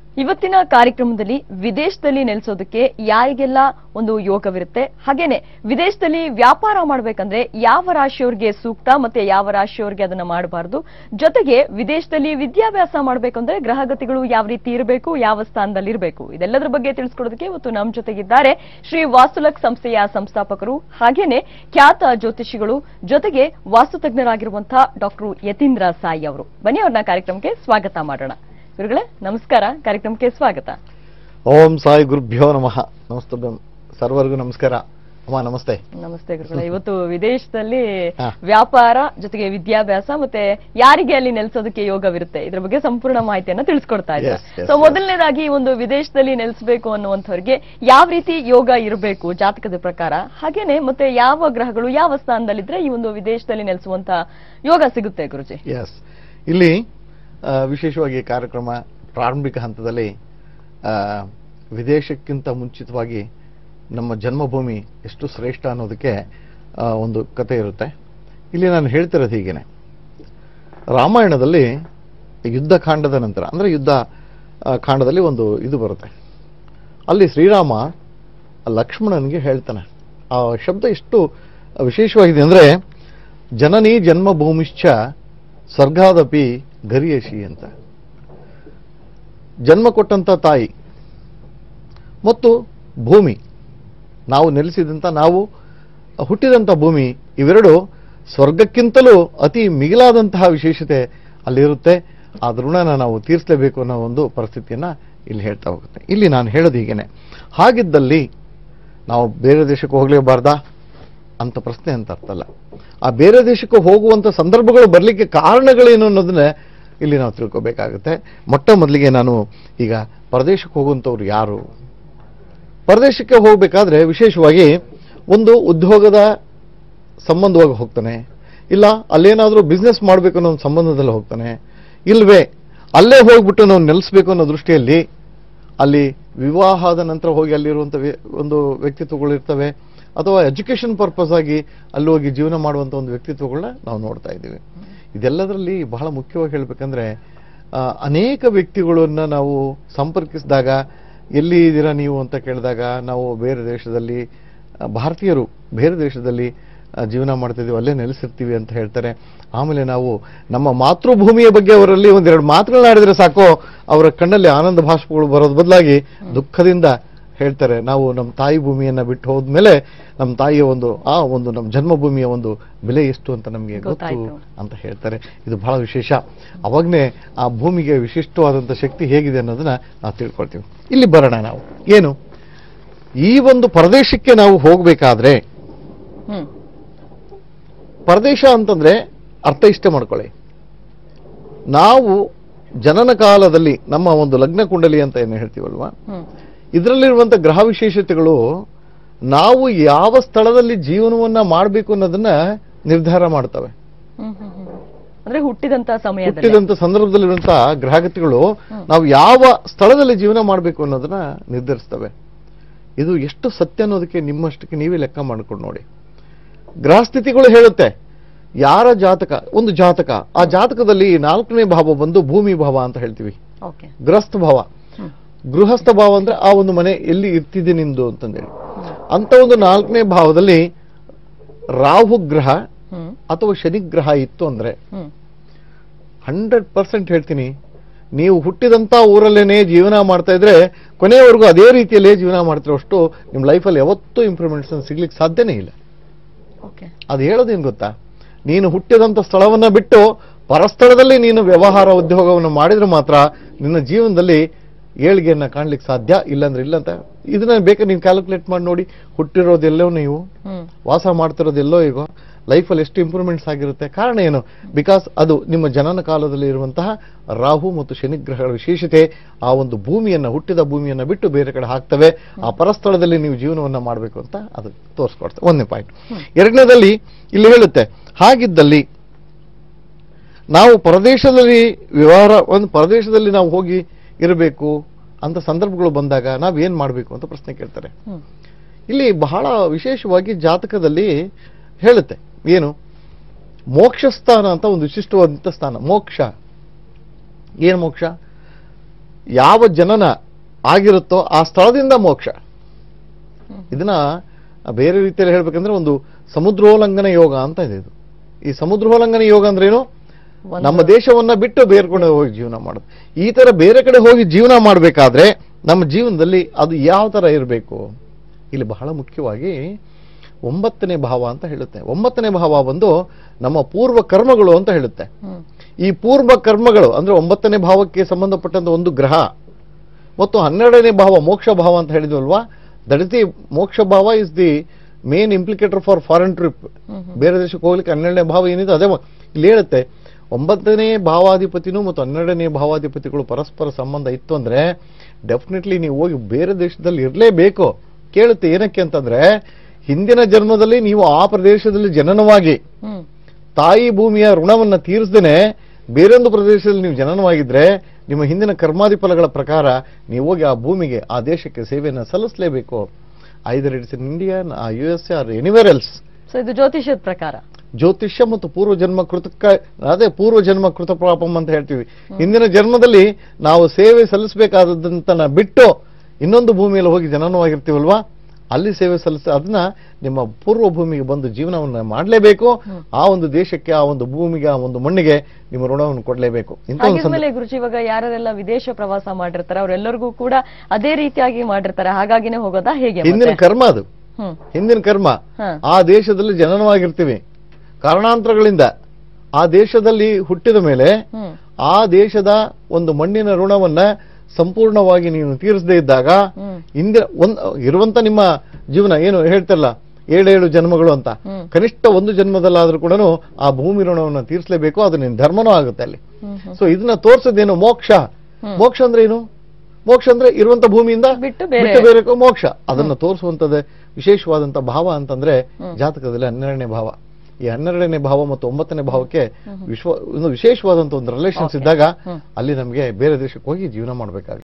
ಇವತ್ತಿನ ಕಾರ್ಯಕ್ರಮದಲ್ಲಿ ವಿದೇಶದಲ್ಲಿ ನೆಲೆಸೋದಕ್ಕೆ ಯಾರಿಗೆಲ್ಲ ಒಂದು ಯೋಗವಿರುತ್ತೆ ಹಾಗೇನೆ ವಿದೇಶದಲ್ಲಿ ವ್ಯಾಪಾರ ಮಾಡಬೇಕಂದ್ರೆ ಯಾವ ರಾಶಿಯವರಿಗೆ ಸೂಕ್ತ ಮತ್ತೆ ಯಾವ ರಾಶಿಯವರಿಗೆ ಅದನ್ನ ಮಾಡಬಾರದು ಜೊತೆಗೆ ವಿದೇಶದಲ್ಲಿ ವಿದ್ಯಾಭ್ಯಾಸ ಮಾಡಬೇಕಂದ್ರೆ ಗ್ರಹಗತಿಗಳು ಯಾವ ರೀತಿ ಇರಬೇಕು ಯಾವ ಸ್ಥಾನದಲ್ಲಿ ಇರಬೇಕು ಇದೆಲ್ಲದರ ಬಗ್ಗೆ ತಿಳಿಸ್ಕೊಡೋದಕ್ಕೆ ಇವತ್ತು ನಮ್ಮ ಜೊತೆಗಿದ್ದಾರೆ ಶ್ರೀ ವಾಸ್ತುಲಕ್ ಸಂಸ್ಥೆಯ ಸಂಸ್ಥಾಪಕರು ಹಾಗೇನೆ ಖ್ಯಾತ ಜ್ಯೋತಿಷಿಗಳು ಜೊತೆಗೆ ವಾಸ್ತುತಜ್ಞರಾಗಿರುವಂತಹ ಡಾಕ್ಟರ್ ಯತೀಂದ್ರ ಸಾಯಿ ಅವರು ಬನ್ನಿ ಅವ್ರನ್ನ ಕಾರ್ಯಕ್ರಮಕ್ಕೆ ಸ್ವಾಗತ ಮಾಡೋಣ ಗುರುಗಳೇ ನಮಸ್ಕಾರ ಕಾರ್ಯಕ್ರಮಕ್ಕೆ ಸ್ವಾಗತ ಓಂ ಸಾಯಿ ಗುರುಭ್ಯೋ ನಮಃ ನಮಸ್ತೆ ಸರ್ವರಿಗೂ ನಮಸ್ಕಾರ ಅಮ್ಮ ನಮಸ್ತೆ ನಮಸ್ತೆ ಗುರುಗಳೇ ಇವತ್ತು ವಿದೇಶದಲ್ಲಿ ಹಾ. ವ್ಯಾಪಾರ ಜೊತೆಗೆ ವಿದ್ಯಾಭ್ಯಾಸ ಮತ್ತೆ ಯಾರಿಗೆ ಅಲ್ಲಿ ನೆಲೆಸೋದಕ್ಕೆ ಯೋಗವಿರುತ್ತೆ ಇದ್ರ ಬಗ್ಗೆ ಸಂಪೂರ್ಣ ಮಾಹಿತಿಯನ್ನ ತಿಳಿಸ್ಕೊಡ್ತಾ ಇದ್ದಾರೆ Yes, yes, ಸೊ yes. ಮೊದಲನೇದಾಗಿ ಈ ಒಂದು ವಿದೇಶದಲ್ಲಿ ನೆಲೆಸಬೇಕು ಅನ್ನುವಂಥವ್ರಿಗೆ ಯಾವ ರೀತಿ ಯೋಗ ಇರಬೇಕು ಜಾತಕದ ಪ್ರಕಾರ ಹಾಗೇನೆ ಮತ್ತೆ ಯಾವ ಗ್ರಹಗಳು ಯಾವ ಸ್ಥಾನದಲ್ಲಿದ್ರೆ ಈ ಒಂದು ವಿದೇಶದಲ್ಲಿ ನೆಲೆಸುವಂತ ಯೋಗ ಸಿಗುತ್ತೆ ಗುರುಜಿ ಎಸ್ ಇಲ್ಲಿ ಆ, ವಿಶೇಷವಾಗಿ ಕಾರ್ಯಕ್ರಮ ಪ್ರಾರಂಭಿಕ ಹಂತದಲ್ಲಿ ಆ, ವಿದೇಶಕ್ಕಿಂತ ಮುಂಚಿತವಾಗಿ ನಮ್ಮ ಜನ್ಮಭೂಮಿ ಎಷ್ಟು ಶ್ರೇಷ್ಠ ಅನ್ನೋದಕ್ಕೆ ಆ, ಒಂದು ಕತೆ ಇರುತ್ತೆ ಇಲ್ಲಿ ನಾನು ಹೇಳ್ತಿರೋದು ಹೀಗೇನೆ ರಾಮಾಯಣದಲ್ಲಿ ಯುದ್ಧ ಕಾಂಡದ ನಂತರ ಅಂದ್ರೆ ಯುದ್ಧ ಆ, ಕಾಂಡದಲ್ಲಿ ಒಂದು ಇದು ಬರುತ್ತೆ ಅಲ್ಲಿ ಶ್ರೀರಾಮ ಲಕ್ಷ್ಮಣನಿಗೆ ಹೇಳ್ತಾನೆ ಆ ಶಬ್ದ ಎಷ್ಟು ವಿಶೇಷವಾಗಿದೆ ಅಂದ್ರೆ ಜನನಿ ಜನ್ಮಭೂಮಿಶ್ಚ ಸ್ವರ್ಗಾದಪಿ ಗರಿಯಶಿ ಅಂತ ಜನ್ಮ ಕೊಟ್ಟಂತ ತಾಯಿ ಮತ್ತು ಭೂಮಿ ನಾವು ನೆಲೆಸಿದಂಥ ನಾವು ಹುಟ್ಟಿದಂಥ ಭೂಮಿ ಇವೆರಡು ಸ್ವರ್ಗಕ್ಕಿಂತಲೂ ಅತಿ ಮಿಗಿಲಾದಂತಹ ವಿಶೇಷತೆ ಅಲ್ಲಿರುತ್ತೆ ಆ ಋಣನ ನಾವು ತೀರಿಸಲೇಬೇಕು ಅನ್ನೋ ಒಂದು ಪರಿಸ್ಥಿತಿಯನ್ನ ಇಲ್ಲಿ ಹೇಳ್ತಾ ಹೋಗುತ್ತೆ ಇಲ್ಲಿ ನಾನು ಹೇಳೋದು ಹೀಗೇನೆ ಹಾಗಿದ್ದಲ್ಲಿ ನಾವು ಬೇರೆ ದೇಶಕ್ಕೆ ಹೋಗ್ಲೇಬಾರ್ದಾ ಅಂತ ಪ್ರಶ್ನೆ ಅಂತ ಅರ್ಥ ಅಲ್ಲ ಆ ಬೇರೆ ದೇಶಕ್ಕೆ ಹೋಗುವಂತ ಸಂದರ್ಭಗಳು ಬರಲಿಕ್ಕೆ ಕಾರಣಗಳೇನು ಅನ್ನೋದನ್ನ ಇಲ್ಲಿ ನಾವು ತಿಳ್ಕೊಬೇಕಾಗುತ್ತೆ ಮೊಟ್ಟ ಮೊದಲಿಗೆ ನಾನು ಈಗ ಪರದೇಶಕ್ಕೆ ಹೋಗುವಂಥವ್ರು ಯಾರು ಪರದೇಶಕ್ಕೆ ಹೋಗಬೇಕಾದ್ರೆ ವಿಶೇಷವಾಗಿ ಒಂದು ಉದ್ಯೋಗದ ಸಂಬಂಧವಾಗಿ ಹೋಗ್ತಾನೆ ಇಲ್ಲ ಅಲ್ಲೇನಾದರೂ ಬಿಸ್ನೆಸ್ ಮಾಡಬೇಕು ಅನ್ನೋ ಒಂದು ಸಂಬಂಧದಲ್ಲಿ ಹೋಗ್ತಾನೆ ಇಲ್ವೇ ಅಲ್ಲೇ ಹೋಗ್ಬಿಟ್ಟು ನಾವು ನೆಲೆಸ್ಬೇಕು ಅನ್ನೋ ದೃಷ್ಟಿಯಲ್ಲಿ ಅಲ್ಲಿ ವಿವಾಹದ ನಂತರ ಹೋಗಿ ಅಲ್ಲಿರುವಂಥ ವ್ಯ- ಒಂದು ವ್ಯಕ್ತಿತ್ವಗಳು ಇರ್ತವೆ ಅಥವಾ ಎಜುಕೇಷನ್ ಪರ್ಪಸ್ ಆಗಿ ಅಲ್ಲಿ ಹೋಗಿ ಜೀವನ ಮಾಡುವಂಥ ಒಂದು ವ್ಯಕ್ತಿತ್ವಗಳನ್ನ ನಾವು ನೋಡ್ತಾ ಇದ್ದೀವಿ ಇದೆಲ್ಲದರಲ್ಲಿ ಬಹಳ ಮುಖ್ಯವಾಗಿ ಹೇಳ್ಬೇಕಂದ್ರೆ ಆ, ಅನೇಕ ವ್ಯಕ್ತಿಗಳನ್ನ ನಾವು ಸಂಪರ್ಕಿಸಿದಾಗ ಎಲ್ಲಿ ಇದ್ದೀರಾ ನೀವು ಅಂತ ಕೇಳಿದಾಗ ನಾವು ಬೇರೆ ದೇಶದಲ್ಲಿ ಆ, ಭಾರತೀಯರು ಬೇರೆ ದೇಶದಲ್ಲಿ ಆ, ಜೀವನ ಮಾಡ್ತಿದ್ದೀವಿ ಅಲ್ಲೇ ನೆಲೆಸಿರ್ತೀವಿ ಅಂತ ಹೇಳ್ತಾರೆ ಆಮೇಲೆ ನಾವು ನಮ್ಮ ಮಾತೃಭೂಮಿಯ ಬಗ್ಗೆ ಅವರಲ್ಲಿ ಒಂದೆರಡು ಮಾತುಗಳನ್ನ ಆಡಿದ್ರೆ ಸಾಕು ಅವರ ಕಣ್ಣಲ್ಲಿ ಆನಂದ ಭಾಷೆಗಳು ಬರೋದು ಬದಲಾಗಿ ದುಃಖದಿಂದ ಹೇಳ್ತಾರೆ ನಾವು ನಮ್ಮ ತಾಯಿ ಭೂಮಿಯನ್ನ ಬಿಟ್ಟು ಹೋದ್ಮೇಲೆ ನಮ್ಮ ತಾಯಿಯ ಒಂದು ಆ ಒಂದು ನಮ್ಮ ಜನ್ಮಭೂಮಿಯ ಒಂದು ಬೆಲೆ ಎಷ್ಟು ಅಂತ ನಮಗೆ ಗೊತ್ತು ಗೊತ್ತಾಯ್ತು. ಅಂತ ಹೇಳ್ತಾರೆ ಇದು ಬಹಳ ವಿಶೇಷ ಅವಾಗನೇ ಆ ಭೂಮಿಗೆ ವಿಶಿಷ್ಟವಾದಂಥ ಶಕ್ತಿ ಹೇಗಿದೆ ಅನ್ನೋದನ್ನ ನಾವು ತಿಳ್ಕೊಳ್ತೀವಿ ಇಲ್ಲಿ ಬರೋಣ ನಾವು ಏನು ಈ ಒಂದು ಪ್ರದೇಶಕ್ಕೆ ನಾವು ಹೋಗಬೇಕಾದ್ರೆ ಹ್ಮ್ ಪರದೇಶ ಅಂತಂದ್ರೆ ಅರ್ಥ ಇಷ್ಟೇ ಮಾಡ್ಕೊಳ್ಳಿ ನಾವು ಜನನ ಕಾಲದಲ್ಲಿ ನಮ್ಮ ಒಂದು ಲಗ್ನ ಕುಂಡಲಿ ಅಂತ ಏನು ಹೇಳ್ತೀವಲ್ವಾ ಹ್ಮ್ ಇದರಲ್ಲಿರುವಂಥ ಗ್ರಹ ವಿಶೇಷತೆಗಳು ನಾವು ಯಾವ ಸ್ಥಳದಲ್ಲಿ ಜೀವನವನ್ನ ಮಾಡಬೇಕು ಅನ್ನೋದನ್ನ ನಿರ್ಧಾರ ಮಾಡ್ತವೆ ಹ್ಮ್ ಹ್ಮ್ ಹ್ಮ್. ಅಂದ್ರೆ ಹುಟ್ಟಿದಂತ ಸಮಯದಲ್ಲಿ ಹುಟ್ಟಿದಂಥ ಸಂದರ್ಭದಲ್ಲಿರುವಂತಹ ಗ್ರಹಗತಿಗಳು ನಾವು ಯಾವ ಸ್ಥಳದಲ್ಲಿ ಜೀವನ ಮಾಡಬೇಕು ಅನ್ನೋದನ್ನ ನಿರ್ಧರಿಸ್ತವೆ ಇದು ಎಷ್ಟು ಸತ್ಯ ಅನ್ನೋದಕ್ಕೆ ನಿಮ್ಮಷ್ಟಕ್ಕೆ ನೀವೇ ಲೆಕ್ಕ ಮಾಡ್ಕೊಂಡು ನೋಡಿ ಗ್ರಹಸ್ಥಿತಿಗಳು ಹೇಳುತ್ತೆ ಯಾರ ಜಾತಕ ಒಂದು ಜಾತಕ ಆ ಜಾತಕದಲ್ಲಿ ನಾಲ್ಕನೇ ಭಾವ ಬಂದು ಭೂಮಿ ಭಾವ ಅಂತ ಹೇಳ್ತೀವಿ ಓಕೆ ಗೃಹಸ್ಥ ಭಾವ ಹ್ಮ್ ಗೃಹಸ್ಥ ಭಾವ ಅಂದ್ರೆ ಆ ಒಂದು ಮನೆ ಎಲ್ಲಿ ಇರ್ತಿದೆ ನಿಮ್ದು ಅಂತಂದೇಳಿ ಅಂತ ಒಂದು ನಾಲ್ಕನೇ ಭಾವದಲ್ಲಿ ರಾಹು ಗ್ರಹ ಹ್ಮ್ ಅಥವಾ ಶನಿ ಗ್ರಹ ಇತ್ತು ಅಂದ್ರೆ ಹ್ಮ್ ಹಂಡ್ರೆಡ್ ಪರ್ಸೆಂಟ್ ಹೇಳ್ತೀನಿ ನೀವು ಹುಟ್ಟಿದಂತ ಊರಲ್ಲೇನೆ ಜೀವನ ಮಾಡ್ತಾ ಇದ್ರೆ ಕೊನೆಯವರೆಗೂ ಅದೇ ರೀತಿಯಲ್ಲೇ ಜೀವನ ಮಾಡ್ತಿರೋಷ್ಟು ನಿಮ್ಮ ಲೈಫಲ್ಲಿ ಯಾವತ್ತೂ ಇಂಪ್ರೂವ್ಮೆಂಟ್ಸ್ ಸಿಗ್ಲಿಕ್ಕೆ ಸಾಧ್ಯನೇ ಇಲ್ಲ ಓಕೆ ಅದು ಹೇಳೋದೇನು ಗೊತ್ತಾ ನೀನು ಹುಟ್ಟಿದಂಥ ಸ್ಥಳವನ್ನ ಬಿಟ್ಟು ಪರಸ್ಥಳದಲ್ಲಿ ನೀನು ವ್ಯವಹಾರ ಉದ್ಯೋಗವನ್ನು ಮಾಡಿದ್ರೆ ಮಾತ್ರ ನಿನ್ನ ಜೀವನದಲ್ಲಿ ಏಳಿಗೆಯನ್ನ ಕಾಣ್ಲಿಕ್ಕೆ ಸಾಧ್ಯ ಇಲ್ಲಾಂದ್ರೆ ಇಲ್ಲ ಅಂತ ಇದನ್ನ ಬೇಕಾದ್ರೆ ನೀವು ಕ್ಯಾಲ್ಕುಲೇಟ್ ಮಾಡಿ ನೋಡಿ ಹುಟ್ಟಿರೋದೆಲ್ಲೋ ನೀವು ಹ್ಮ್ ವಾಸ ಮಾಡ್ತಿರೋದೆಲ್ಲೋ ಈಗ ಲೈಫಲ್ಲಿ ಎಷ್ಟು ಇಂಪ್ರೂವ್ಮೆಂಟ್ಸ್ ಆಗಿರುತ್ತೆ ಕಾರಣ ಏನು ಬಿಕಾಸ್ ಅದು ನಿಮ್ಮ ಜನನ ಕಾಲದಲ್ಲಿ ಇರುವಂತಹ ರಾಹು ಮತ್ತು ಶನಿ ಗ್ರಹಗಳ ವಿಶೇಷತೆ ಆ ಒಂದು ಭೂಮಿಯನ್ನ ಹುಟ್ಟಿದ ಭೂಮಿಯನ್ನ ಬಿಟ್ಟು ಬೇರೆ ಕಡೆ ಹಾಕ್ತವೆ ಆ ಪರಸ್ಥಳದಲ್ಲಿ ನೀವು ಜೀವನವನ್ನ ಮಾಡಬೇಕು ಅಂತ ಅದು ತೋರಿಸ್ಕೊಡ್ತವೆ ಒಂದನೇ ಪಾಯಿಂಟ್ ಎರಡನೇದಲ್ಲಿ ಇಲ್ಲಿ ಹೇಳುತ್ತೆ ಹಾಗಿದ್ದಲ್ಲಿ ನಾವು ಪರದೇಶದಲ್ಲಿ ವ್ಯವಹಾರ ಒಂದು ಪರದೇಶದಲ್ಲಿ ನಾವು ಹೋಗಿ ಇರಬೇಕು ಅಂತ ಸಂದರ್ಭಗಳು ಬಂದಾಗ ನಾವು ಏನ್ ಮಾಡಬೇಕು ಅಂತ ಪ್ರಶ್ನೆ ಕೇಳ್ತಾರೆ ಹ್ಮ್ ಇಲ್ಲಿ ಬಹಳ ವಿಶೇಷವಾಗಿ ಜಾತಕದಲ್ಲಿ ಹೇಳುತ್ತೆ ಏನು ಮೋಕ್ಷ ಸ್ಥಾನ ಅಂತ ಒಂದು ವಿಶಿಷ್ಟವಾದಂಥ ಸ್ಥಾನ ಮೋಕ್ಷ ಏನು ಮೋಕ್ಷ ಯಾವ ಜನನ ಆಗಿರುತ್ತೋ ಆ ಸ್ಥಳದಿಂದ ಮೋಕ್ಷ ಇದನ್ನ ಬೇರೆ ರೀತಿಯಲ್ಲಿ ಹೇಳ್ಬೇಕಂದ್ರೆ ಒಂದು ಸಮುದ್ರೋಲ್ಲಂಘನ ಯೋಗ ಅಂತ ಇದೆ ಇದು ಈ ಸಮುದ್ರೋಲ್ಲಂಘನ ಯೋಗ ಅಂದ್ರೆ ಏನು ಒಂದು- ನಮ್ಮ ದೇಶವನ್ನ ಬಿಟ್ಟು ಬೇರೆ ಕಡೆ ಹೋಗಿ ಜೀವನ ಮಾಡೋದು ಈ ತರ ಬೇರೆ ಕಡೆ ಹೋಗಿ ಜೀವನ ಮಾಡಬೇಕಾದ್ರೆ ನಮ್ಮ ಜೀವನದಲ್ಲಿ ಅದು ಯಾವ ತರ ಇರಬೇಕು ಇಲ್ಲಿ ಬಹಳ ಮುಖ್ಯವಾಗಿ ಒಂಬತ್ತನೇ ಭಾವ ಅಂತ ಹೇಳುತ್ತೆ ಒಂಬತ್ತನೇ ಭಾವ ಬಂದು ನಮ್ಮ ಪೂರ್ವ ಕರ್ಮಗಳು ಅಂತ ಹೇಳುತ್ತೆ ಹ್ಮ್. ಈ ಪೂರ್ವ ಕರ್ಮಗಳು ಅಂದ್ರೆ ಒಂಬತ್ತನೇ ಭಾವಕ್ಕೆ ಸಂಬಂಧಪಟ್ಟಂತ ಒಂದು ಗ್ರಹ ಮತ್ತು ಹನ್ನೆರಡನೇ ಭಾವ ಮೋಕ್ಷ ಭಾವ ಅಂತ ಹೇಳಿದ್ವಲ್ವಾ that is the moksha bhava is the main implicator for foreign trip hmm hmm. ಬೇರೆ ದೇಶಕ್ಕೆ ಹೋಗ್ಲಿಕ್ಕೆ ಹನ್ನೆರಡನೇ ಭಾವ ಏನಿದೆ ಅದೇ ಮ- ಇಲ್ಲಿ ಹೇಳುತ್ತೆ ಒಂಬತ್ತನೇ ಭಾವಾಧಿಪತಿನೂ ಮತ್ತು ಹನ್ನೆರಡನೇ ಭಾವಾಧಿಪತಿಗಳು ಪರಸ್ಪರ ಸಂಬಂಧ ಇತ್ತು ಅಂದ್ರೆ ಡೆಫಿನೆಟ್ಲಿ ನೀವು ಹೋಗಿ ಬೇರೆ ದೇಶದಲ್ಲಿ ಇರಲೇಬೇಕು ಕೇಳುತ್ತೆ ಏನಕ್ಕೆ ಅಂತಂದ್ರೆ ಹಿಂದಿನ ಜನ್ಮದಲ್ಲಿ ನೀವು ಆ ಪ್ರದೇಶದಲ್ಲಿ ಜನನವಾಗಿ ಹ್ಮ್. ತಾಯಿ ಭೂಮಿಯ ಋಣವನ್ನ ತೀರಿಸದೇನೆ ಬೇರೊಂದು ಪ್ರದೇಶದಲ್ಲಿ ನೀವು ಜನನವಾಗಿದ್ರೆ ನಿಮ್ಮ ಹಿಂದಿನ ಕರ್ಮಾದಿ ಫಲಗಳ ಪ್ರಕಾರ ನೀವು ಹೋಗಿ ಆ ಭೂಮಿಗೆ ಆ ದೇಶಕ್ಕೆ ಸೇವೆಯನ್ನು ಸಲ್ಲಿಸಲೇಬೇಕು either it's in India U S or anywhere else so ಇದು ಜ್ಯೋತಿಷ್ಯದ ಪ್ರಕಾರ ಜ್ಯೋತಿಷ್ಯ ಮತ್ತು ಪೂರ್ವ ಜನ್ಮ ಕೃತಕ ಅದೇ ಪೂರ್ವ ಜನ್ಮ ಕೃತ ಪಾಪಂ ಅಂತ ಹೇಳ್ತೀವಿ ಹಿಂದಿನ ಜನ್ಮದಲ್ಲಿ ನಾವು ಸೇವೆ ಸಲ್ಲಿಸಬೇಕಾದಂತ ಬಿಟ್ಟು ಇನ್ನೊಂದು ಭೂಮಿಯಲ್ಲಿ ಹೋಗಿ ಜನನವಾಗಿರ್ತೀವಲ್ವಾ ಅಲ್ಲಿ ಸೇವೆ ಸಲ್ಲಿಸ ಅದನ್ನ ನಿಮ್ಮ ಪೂರ್ವ ಭೂಮಿಗೆ ಬಂದು ಜೀವನವನ್ನ ಮಾಡಲೇಬೇಕು ಆ ಒಂದು ದೇಶಕ್ಕೆ ಆ ಒಂದು ಭೂಮಿಗೆ ಆ ಒಂದು ಮಣ್ಣಿಗೆ ನಿಮ್ಮ ಋಣವನ್ನು ಕೊಡಲೇಬೇಕು ಇಂಥ ಒಂದು ಸಂದರ್ಭ- ಹಾಗಿದ್ಮೇಲೆ ಗುರುಜಿ ಇವಾಗ ಯಾರೆಲ್ಲ ವಿದೇಶ ಪ್ರವಾಸ ಮಾಡಿರ್ತಾರೆ ಅವರೆಲ್ಲರಿಗೂ ಕೂಡ ಅದೇ ರೀತಿಯಾಗಿ ಮಾಡಿರ್ತಾರೆ ಹಾಗಾಗಿನೇ ಹೋಗೋದಾ ಹೇಗೆ ಹಿಂದಿನ ಮತ್ತೆ? ಕರ್ಮ ಅದು ಹ್ಮ್ ಹಿಂದಿನ ಕರ್ಮ ಹ. ಆ ದೇಶದಲ್ಲಿ ಜನನವಾಗಿರ್ತೀವಿ ಕಾರಣಾಂತರಗಳಿಂದ ಆ ದೇಶದಲ್ಲಿ ಹುಟ್ಟಿದ ಮೇಲೆ ಹ್ಮ್ ಆ ದೇಶದ ಒಂದು ಮಣ್ಣಿನ ಋಣವನ್ನ ಸಂಪೂರ್ಣವಾಗಿ ನೀನು ತೀರಿಸದೇ ಇದ್ದಾಗ ಹ್ಮ್ ಇಂದಿನ ಒಂದ್ ಇರುವಂತ ನಿಮ್ಮ ಜೀವನ ಏನು ಹೇಳ್ತಾರಲ್ಲ ಏಳೇಳು ಜನ್ಮಗಳು ಅಂತ ಹ್ಮ್. ಕನಿಷ್ಠ ಒಂದು ಜನ್ಮದಲ್ಲಾದ್ರೂ ಕೂಡ ಆ ಭೂಮಿ ಋಣವನ್ನು ತೀರಿಸಲೇಬೇಕು ಅದು ನಿನ್ನ ಧರ್ಮನೂ ಆಗುತ್ತೆ ಅಲ್ಲಿ ಹ್ಮ್ ಹ್ಮ್. ಸೊ ಇದನ್ನ ತೋರ್ಸೋದೇನು ಮೋಕ್ಷ ಹ್ಮ್. ಮೋಕ್ಷ ಅಂದ್ರೆ ಏನು ಮೋಕ್ಷ ಅಂದ್ರೆ ಇರುವಂತ ಭೂಮಿಯಿಂದ ಬಿಟ್ಟು ಬೇರೆ- ಬಿಟ್ಟು ಬೇರೆ ಮೋಕ್ಷ ಅದನ್ನ ತೋರಿಸುವಂತದ್ದೇ ವಿಶೇಷವಾದಂತ ಭಾವ ಅಂತಂದ್ರೆ ಜಾತಕದಲ್ಲಿ ಹನ್ನೆರಡನೇ ಭಾವ ಈ ಹನ್ನೆರಡನೇ ಭಾವ ಮತ್ತು ಒಂಬತ್ತನೇ ಭಾವಕ್ಕೆ ವಿಶ್ವ ಒಂದು ವಿಶೇಷವಾದಂತ ಒಂದು ರಿಲೇಷನ್ಸ್ Okay. ಇದ್ದಾಗ ಹ್ಮ್. ಅಲ್ಲಿ ನಮಗೆ ಬೇರೆ ದೇಶಕ್ಕೆ ಹೋಗಿ ಜೀವನ ಮಾಡಬೇಕಾಗುತ್ತೆ